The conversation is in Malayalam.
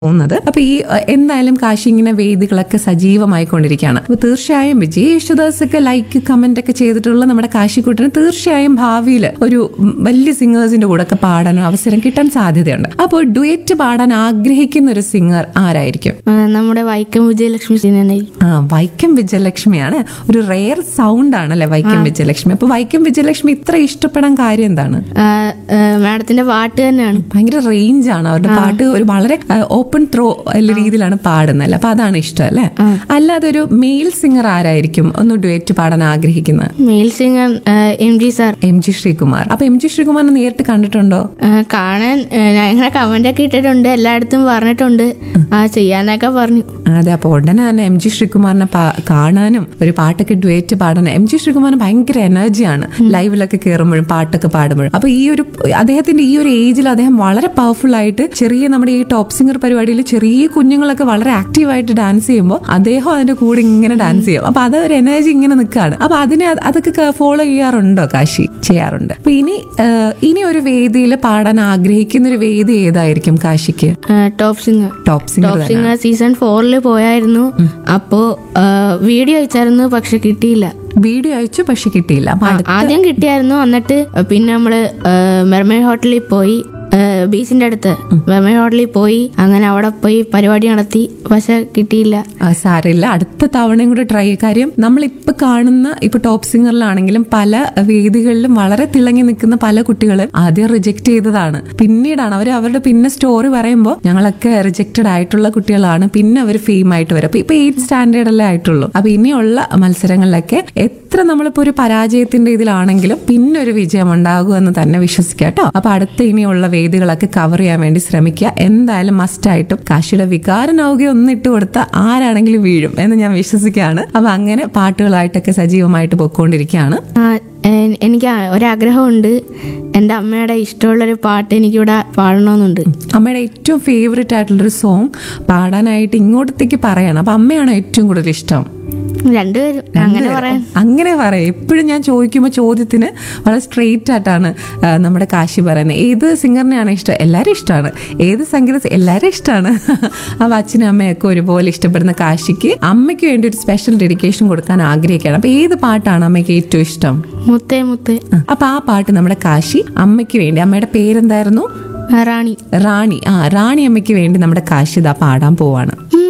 പോകുന്നത് അപ്പൊ ഈ അഹ്, എന്തായാലും കാശി ഇങ്ങനെ വേദികളൊക്കെ സജീവമായിക്കൊണ്ടിരിക്കുകയാണ് അപ്പൊ തീർച്ചയായും വിജയ് യേശുദാസ് ഒക്കെ ലൈക്ക് കമന്റ് ഒക്കെ ചെയ്തിട്ടുള്ള നമ്മുടെ കാശിക്കുട്ടിന് തീർച്ചയായും ഭാവിയിൽ ഒരു ഉം, വലിയ സിംഗേഴ്സിന്റെ കൂടെ ഒക്കെ പാടാൻ അവസരം കിട്ടാൻ സാധ്യതയുണ്ട് അപ്പോൾ ഡുയറ്റ് പാടാൻ ആഗ്രഹിക്കുന്ന ഒരു സിംഗർ ആരായിരിക്കും ആ, നമ്മുടെ വൈക്കം വിജയലക്ഷ്മി തന്നെ ആ വൈക്കം വിജയലക്ഷ്മിയാണ് ഒരു റെയർ സൗണ്ട് ആണല്ലേ വൈക്കം വിജയലക്ഷ്മി അപ്പൊ വൈക്കം വിജയലക്ഷ്മി ഇത്ര ഇഷ്ടപ്പെടാൻ കാര്യം എന്താണ് മാഡത്തിന്റെ പാട്ട് തന്നെയാണ് ഭയങ്കര റേഞ്ച് ആണ് അവരുടെ പാട്ട് ഒരു വളരെ ഓപ്പൺ ത്രോ രീതിയിലാണ് പാടുന്നത് അല്ലേ അപ്പൊ അതാണ് ഇഷ്ടം അല്ലേ അല്ലാതെ ഒരു മെയിൽ സിംഗർ ആരായിരിക്കും ഒന്ന് ഡുവേറ്റ് പാടാൻ ആഗ്രഹിക്കുന്നത് male singer M G sir M G Sreekumar അപ്പൊ എം ജി ശ്രീകുമാറിനെ നേരിട്ട് കണ്ടിട്ടുണ്ടോ ആ, കാണാൻ ആ, ഞാൻ ഇങ്ങനെ കമന്റ് ഒക്കെ ഇട്ടിട്ടുണ്ട് എല്ലായിടത്തും പറഞ്ഞിട്ടുണ്ട് ആ ചെയ്യാനൊക്കെ പറഞ്ഞു അതെ അപ്പൊ ഉടനെ തന്നെ എം ജി ശ്രീകുമാറിനെ പാ- കാണാനും ഒരു പാട്ടൊക്കെ ഡുവേറ്റ് പാടാനും എം ജി ശ്രീകുമാറിന് ഭയങ്കര എനർജിയാണ് ലൈവിലൊക്കെ കയറുമ്പോഴും പാട്ടൊക്കെ പാടുമ്പോഴും അപ്പൊ ഈ ഒരു അദ്ദേഹത്തിന്റെ ഈ ഒരു ഏജിൽ അദ്ദേഹം വളരെ പവർഫുൾ ആയിട്ട് ചെറിയ നമ്മുടെ ഈ ടോപ്പ് സിംഗർ പരിപാടിയിൽ ചെറിയ കുഞ്ഞുങ്ങളൊക്കെ വളരെ ആക്റ്റീവായിട്ട് ഡാൻസ് ചെയ്യുമ്പോൾ അദ്ദേഹം അതിന്റെ കൂടെ ഇങ്ങനെ ഡാൻസ് ചെയ്യും അപ്പൊ അത് ഒരു എനർജി ഇങ്ങനെ നിൽക്കുകയാണ് അപ്പൊ അതിനെ അത് അതൊക്കെ ഫോളോ ചെയ്യാറുണ്ടോ കാശി ചെയ്യാറുണ്ട് അപ്പൊ ഇനി ആ, ഇനി ഒരു വേദിയിൽ പാടാൻ ആഗ്രഹിക്കുന്ന ഒരു വേദി ഏതായിരിക്കും കാശിക്ക് top singer top singer top singer season ഫോറിൽ പോയായിരുന്നു അപ്പോ ആ, വീഡിയോ അയച്ചായിരുന്നു പക്ഷെ കിട്ടിയില്ല വീഡിയോ അയച്ചു പക്ഷെ കിട്ടിയില്ല അപ്പൊ ആ, അടുത്ത- ആദ്യം കിട്ടിയായിരുന്നു എന്നിട്ട് പിന്നെ നമ്മള് മെർമൈ ഹോട്ടലിൽ പോയി ബീച്ചിന്റെ അടുത്ത് മെർമൈ ഹോട്ടലിൽ പോയി അങ്ങനെ അവിടെ പോയി പരിപാടി നടത്തി പക്ഷെ കിട്ടിയില്ല ആ, സാരമില്ല അടുത്ത തവണയും കൂടെ ട്രൈ കാര്യം നമ്മൾ ഇപ്പൊ കാണുന്ന ഇപ്പൊ ടോപ്പ് സിംഗറിലാണെങ്കിലും പല വേദികളിലും വളരെ തിളങ്ങി നിൽക്കുന്ന പല കുട്ടികളും ആദ്യം റിജക്ട് ചെയ്തതാണ് പിന്നീടാണ് അവർ അവരുടെ പിന്നെ സ്റ്റോറി പറയുമ്പോൾ ഞങ്ങളൊക്കെ റിജക്റ്റഡ് ആയിട്ടുള്ള കുട്ടികളാണ് പിന്നെ അവർ ഫെയിം ആയിട്ട് വരും അപ്പൊ ഇപ്പൊ എയ്റ്റ് സ്റ്റാൻഡേർഡ് അല്ലേ ആയിട്ടുള്ളൂ അപ്പൊ ഇനിയുള്ള മത്സരങ്ങളിലൊക്കെ എത്ര നമ്മളിപ്പോ ഒരു പരാജയത്തിന്റെ ഇതിലാണെങ്കിലും പിന്നെ ഒരു വിജയം ഉണ്ടാകുമെന്ന് തന്നെ വിശ്വസിക്കാം കേട്ടോ അപ്പൊ അടുത്ത ഇനിയുള്ള വേദികളൊക്കെ കവർ ചെയ്യാൻ വേണ്ടി ശ്രമിക്കുക എന്തായാലും മസ്റ്റ് ആയിട്ടും കാശിയുടെ വികാര നൗക ഒന്ന് ഇട്ട് കൊടുത്താൽ ആരാണെങ്കിലും വീഴും എന്ന് ഞാൻ വിശ്വസിക്കുകയാണ് അപ്പൊ അങ്ങനെ പാട്ടുകളായിട്ടൊക്കെ സജീവമായിട്ട് പൊയ്ക്കൊണ്ടിരിക്കുകയാണ് ആ, എ- എനിക്ക് ആ- ഒരാഗ്രഹമുണ്ട് എൻ്റെ അമ്മയുടെ ഇഷ്ടമുള്ളൊരു പാട്ട് എനിക്കിവിടെ പാടണമെന്നുണ്ട് അമ്മയുടെ ഏറ്റവും ഫേവറേറ്റ് ആയിട്ടുള്ളൊരു സോങ് പാടാനായിട്ട് ഇങ്ങോട്ടത്തേക്ക് പറയണം അപ്പൊ അമ്മയാണോ ഏറ്റവും കൂടുതൽ ഇഷ്ടം രണ്ടുപേരും അങ്ങനെ പറയാൻ അങ്ങനെ പറയാം എപ്പോഴും ഞാൻ ചോദിക്കുമ്പോൾ ചോദ്യത്തിന് വളരെ സ്ട്രെയിറ്റ് ആയിട്ടാണ് ആ, നമ്മുടെ കാശി പറയുന്നത് ഏത് സിംഗറിനെയാണ് ഇഷ്ടം എല്ലാവരും ഇഷ്ടമാണ് ഏത് സംഗീത എല്ലാവരും ഇഷ്ടമാണ് അപ്പോൾ അച്ഛനും അമ്മയൊക്കെ ഒരുപോലെ ഇഷ്ടപ്പെടുന്ന കാശിക്ക് അമ്മയ്ക്ക് വേണ്ടി ഒരു സ്പെഷ്യൽ ഡെഡിക്കേഷൻ കൊടുക്കാൻ ആഗ്രഹിക്കുകയാണ് അപ്പോൾ ഏത് പാട്ടാണ് അമ്മയ്ക്ക് ഏറ്റവും ഇഷ്ടം മുത്തേ മുത്തേ അപ്പൊ ആ പാട്ട് നമ്മുടെ കാശി അമ്മയ്ക്ക് വേണ്ടി അമ്മയുടെ പേരെന്തായിരുന്നു റാണി റാണി ആ റാണി അമ്മയ്ക്ക് വേണ്ടി നമ്മുടെ കാശി ഇതാ പാടാൻ പോവാണ്